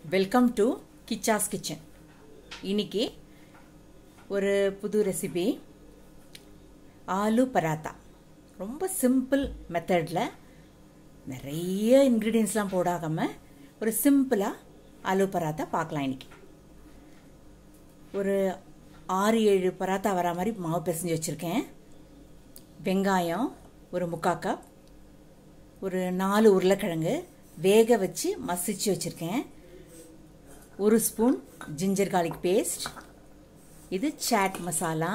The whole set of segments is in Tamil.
வெல்கம் டு கிச்சாஸ் கிச்சன் இன்னைக்கு ஒரு புது ரெசிபி ஆலு பராத்தா ரொம்ப சிம்பிள் மெத்தடில் நிறைய இன்க்ரீடியன்ஸ்லாம் போடாமல் ஒரு சிம்பிளாக ஆலு பராத்தா பார்க்கலாம் இன்னைக்கு ஒரு ஆறு ஏழு பராத்தா வரா மாதிரி மாவு பிசைஞ்சு வச்சுருக்கேன் வெங்காயம் ஒரு முக்கால் கப் ஒரு நாலு உருளைக்கிழங்கு வேக வச்சு மசிச்சு வச்சுருக்கேன் ஒரு ஸ்பூன் ஜிஞ்சர் கார்லிக் பேஸ்ட் இது சாட் மசாலா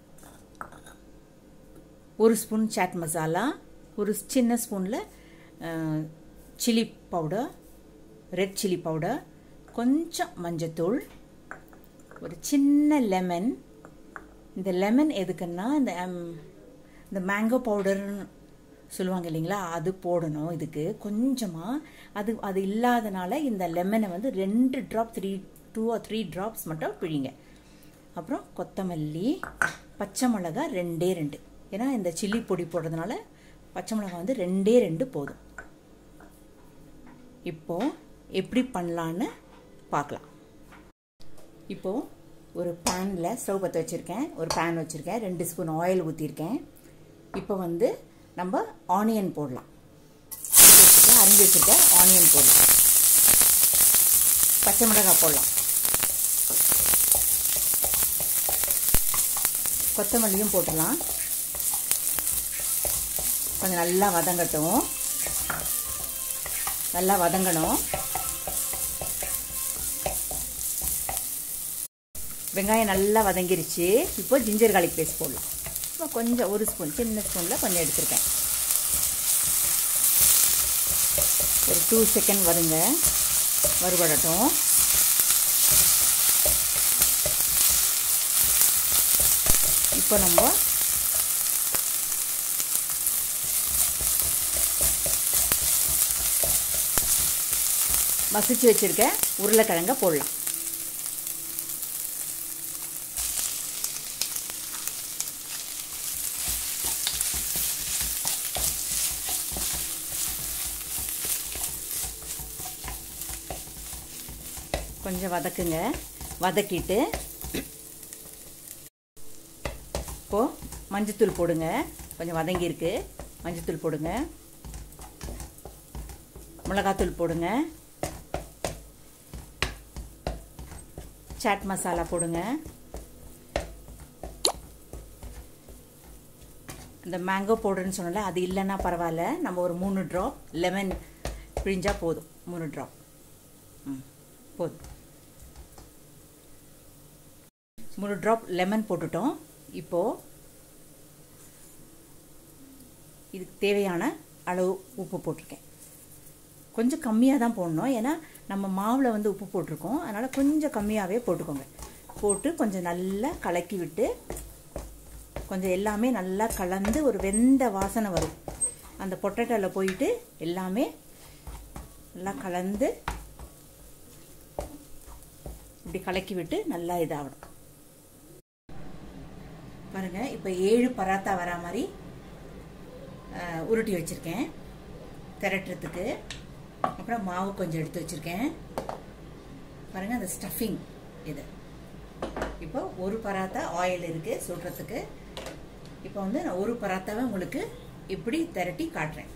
ஒரு ஸ்பூன் சாட் மசாலா ஒரு சின்ன ஸ்பூனில் chilli powder red chilli powder கொஞ்சம் மஞ்சத்தூள் ஒரு சின்ன லெமன் இந்த லெமன் எதுக்குன்னா இந்த இந்த மேங்கோ பவுடர்னு சொல்லுவாங்க இல்லைங்களா அது போடணும் இதுக்கு கொஞ்சமாக அது அது இல்லாதனால இந்த லெமனை வந்து ரெண்டு drop three two or three drops மட்டும் பிழிங்க அப்புறம் கொத்தமல்லி பச்சை மிளகா ரெண்டே ரெண்டு ஏன்னா இந்த சில்லி பொடி போடுறதுனால பச்சை மிளகா வந்து ரெண்டே ரெண்டு போதும் இப்போ எப்படி பண்ணலான்னு பார்க்கலாம் இப்போது ஒரு பேனில் ஸ்டவ் பற்ற வச்சுருக்கேன் ஒரு பேன் வச்சுருக்கேன் ரெண்டு ஸ்பூன் ஆயில் ஊற்றிருக்கேன் இப்போ வந்து நம்ம ஆனியன் போடலாம் வச்சுருக்கேன் அரிஞ்சு வச்சுருக்கேன் ஆனியன் போடலாம் பச்சை மிளகாய் போடலாம் கொத்தமல்லியும் போட்டுடலாம் கொஞ்சம் நல்லா வதங்கட்டும் நல்லா வதங்கணும் வெங்காயம் நல்லா வதங்கிருச்சு இப்போ ஜிஞ்சர் கார்லிக் பேஸ்ட் போடலாம் இப்போ கொஞ்சம் ஒரு ஸ்பூன் சின்ன ஸ்பூனில் கொஞ்சம் எடுத்துருக்கேன் ஒரு டூ செகண்ட் வருங்க வறுபடட்டும் இப்போ நம்ம மசிச்சு வச்சுருக்க உருளைக்கிழங்க போடலாம் கொஞ்சம் வதக்குங்க வதக்கிட்டு இப்போது மஞ்சத்தூள் போடுங்க கொஞ்சம் வதங்கியிருக்கு மஞ்சத்தூள் போடுங்க மிளகாத்தூள் போடுங்க சாட் மசாலா போடுங்க இந்த மேங்கோ பவுடர்னு சொன்னல அது இல்லைன்னா பரவாயில்ல நம்ம ஒரு மூணு ட்ராப் லெமன் பிழிஞ்சால் போதும் மூணு ட்ராப் ம் போதும் மூணு ட்ராப் லெமன் போட்டுட்டோம் இப்போது இதுக்கு தேவையான அளவு உப்பு போட்டிருக்கேன் கொஞ்சம் கம்மியாக தான் போடணும் ஏன்னா நம்ம மாவில் வந்து உப்பு போட்டிருக்கோம் அதனால் கொஞ்சம் கம்மியாகவே போட்டுக்கோங்க போட்டு கொஞ்சம் நல்லா கலக்கி விட்டு கொஞ்சம் எல்லாமே நல்லா கலந்து ஒரு வெந்த வாசனை வரும் அந்த பொட்டேட்டோவில் போயிட்டு எல்லாமே நல்லா கலந்து இப்படி கலக்கி விட்டு நல்லா இதாகணும் பாருங்க இப்போ ஏழு பராத்தா வரா மாதிரி உருட்டி வச்சுருக்கேன் திரட்டுறதுக்கு அப்புறம் மாவு கொஞ்சம் எடுத்து வச்சுருக்கேன் பாருங்கள் அந்த ஸ்டஃபிங் இது இப்போ ஒரு பராத்தா ஆயில் இருக்குது சுடுறதுக்கு இப்போ வந்து நான் ஒரு பராத்தாவை உங்களுக்கு இப்படி திரட்டி காட்டுறேன்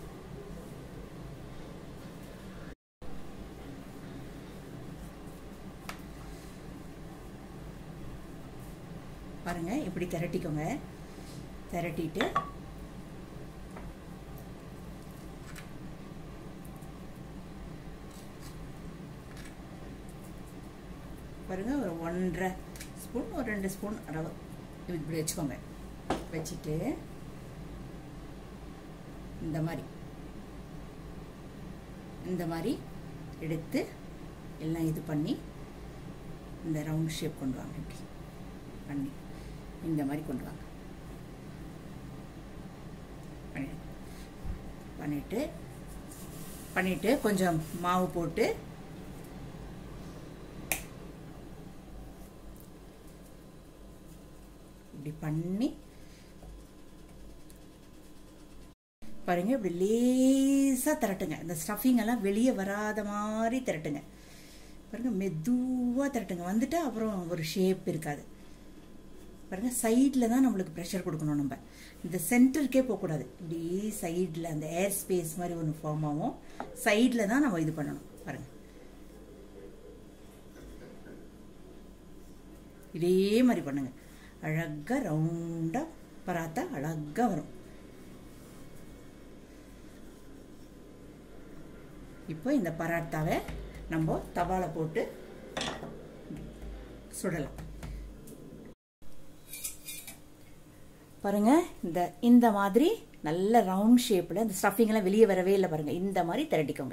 பாருங்க இப்படி திரட்டிக்கோங்க திரட்டிட்டு பாருங்க ஒரு ஒன்றரை ஸ்பூன் ஒரு ரெண்டு ஸ்பூன் ரவை இப்படி வச்சுக்கோங்க வச்சுட்டு இந்த மாதிரி இந்த மாதிரி எடுத்து எல்லாம் இது பண்ணி இந்த ரவுண்ட் ஷேப் கொண்டு வாங்க இப்படி பண்ணி இந்த மாதிரி கொண்டு வாங்க பண்ணிட்டு பண்ணிட்டு கொஞ்சம் மாவு போட்டு இப்படி பண்ணி பாருங்க இப்படி லேசாக திரட்டுங்க இந்த ஸ்டஃபிங் எல்லாம் வெளியே வராத மாதிரி திரட்டுங்க பாருங்கள் மெதுவாக திரட்டுங்க வந்துட்டு அப்புறம் ஒரு ஷேப் இருக்காது பாருங்கள் சைடில் தான் நம்மளுக்கு ப்ரெஷர் கொடுக்கணும் நம்ம இந்த சென்டருக்கே போகக்கூடாது இப்படி சைடில் அந்த ஏர் ஸ்பேஸ் மாதிரி ஒன்று ஃபார்ம் ஆகும் சைடில் தான் நம்ம இது பண்ணணும் பாருங்கள் இதே மாதிரி பண்ணுங்க அழகாக ரவுண்டாக பராத்தா அழகாக வரும் இப்போ இந்த பராட்டாவை நம்ம தவால போட்டு சுடலாம் பாருங்க இந்த இந்த மாதிரி நல்ல ரவுண்ட் ஷேப்பில் இந்த ஸ்டஃபிங்லாம் வெளியே வரவே இல்லை பாருங்க இந்த மாதிரி திரட்டிக்கோங்க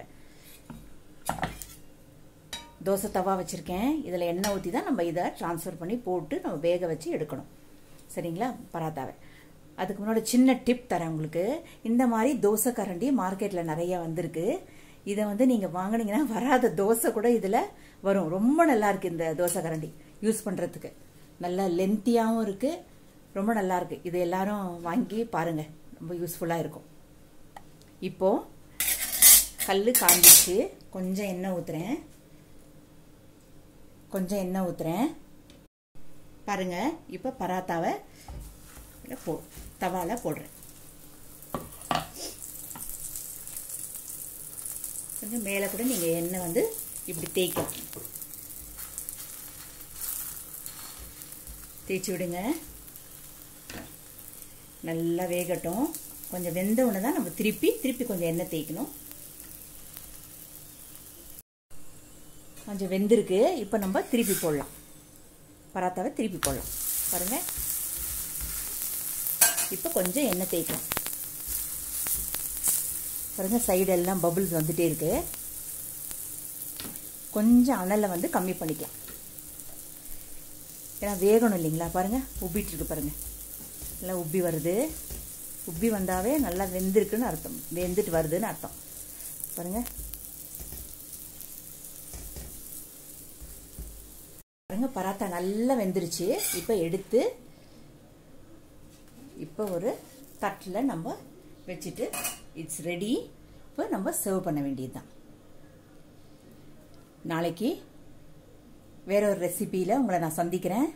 தோசை தவா வச்சுருக்கேன் இதில் எண்ணெய் ஊற்றி தான் நம்ம இதை ட்ரான்ஸ்ஃபர் பண்ணி போட்டு நம்ம வேக வச்சு எடுக்கணும் சரிங்களா பராத்தாவை அதுக்கு முன்னாடி சின்ன டிப் தரேன் உங்களுக்கு இந்த மாதிரி தோசை கரண்டி மார்க்கெட்டில் நிறைய வந்திருக்கு இதை வந்து நீங்கள் வாங்கினீங்கன்னா வராத தோசை கூட இதில் வரும் ரொம்ப நல்லா இருக்குது இந்த தோசை கரண்டி யூஸ் பண்ணுறதுக்கு நல்லா லென்த்தியாகவும் இருக்குது ரொம்ப நல்லா இருக்குது இது எல்லாரும் வாங்கி பாருங்கள் ரொம்ப யூஸ்ஃபுல்லாக இருக்கும் இப்போது கல் காஞ்சிச்சு கொஞ்சம் எண்ணெய் ஊற்றுறேன் கொஞ்சம் எண்ணெய் ஊற்றுறேன் பாருங்க இப்போ பராத்தாவை போ தவால போடுறேன் கொஞ்சம் மேலே கூட நீங்கள் எண்ணெய் வந்து இப்படி தேய்க்கலாம் தேய்ச்சி விடுங்க நல்லா வேகட்டும் கொஞ்சம் வெந்த உடனே தான் நம்ம திருப்பி திருப்பி கொஞ்சம் எண்ணெய் தேய்க்கணும் கொஞ்சம் வெந்திருக்கு இப்போ நம்ம திருப்பி போடலாம் பராத்தாவை திருப்பி போடலாம் பாருங்கள் இப்போ கொஞ்சம் எண்ணெய் தேய்க்கலாம் பாருங்கள் சைடெல்லாம் பபுள்ஸ் வந்துட்டே இருக்கு கொஞ்சம் அனலை வந்து கம்மி பண்ணிக்கலாம் ஏன்னா வேகணும் இல்லைங்களா பாருங்கள் உப்பிட்டு இருக்கு பாருங்கள் நல்லா உப்பி வருது உப்பி வந்தாவே நல்லா வெந்திருக்குன்னு அர்த்தம் வெந்துட்டு வருதுன்னு அர்த்தம் பாருங்கள் பாருங்க பராத்தா நல்லா வெந்துருச்சு இப்போ எடுத்து இப்போ ஒரு தட்டில் நம்ம வச்சுட்டு இட்ஸ் ரெடி இப்போ நம்ம சர்வ் பண்ண வேண்டியது தான் நாளைக்கு வேற ஒரு ரெசிபியில் உங்களை நான் சந்திக்கிறேன்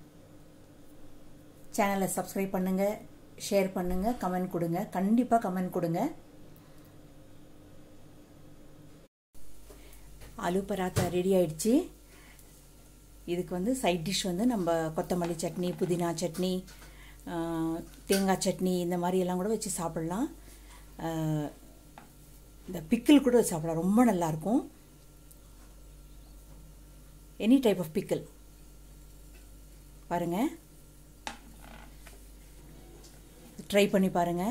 சேனலை சப்ஸ்கிரைப் பண்ணுங்கள் ஷேர் பண்ணுங்கள் கமெண்ட் கொடுங்க கண்டிப்பாக கமெண்ட் கொடுங்க ஆலு பராத்தா ரெடி ஆயிடுச்சு இதுக்கு வந்து சைட் டிஷ் வந்து நம்ம கொத்தமல்லி சட்னி புதினா சட்னி தேங்காய் சட்னி இந்த மாதிரி எல்லாம் கூட வச்சு சாப்பிட்லாம் இந்த பிக்கிள் கூட வச்சு சாப்பிடலாம் ரொம்ப நல்லாயிருக்கும் எனி டைப் ஆஃப் பிக்கிள் பாருங்கள் ட்ரை பண்ணி பாருங்கள்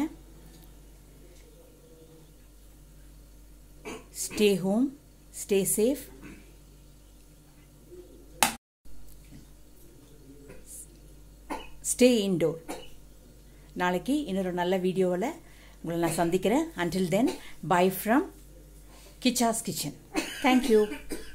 stay home stay safe stay indoor நாளைக்கு இன்னொரு நல்ல வீடியோவில் உங்களை நான் சந்திக்கிறேன் until then bye from Kichha's kitchen thank you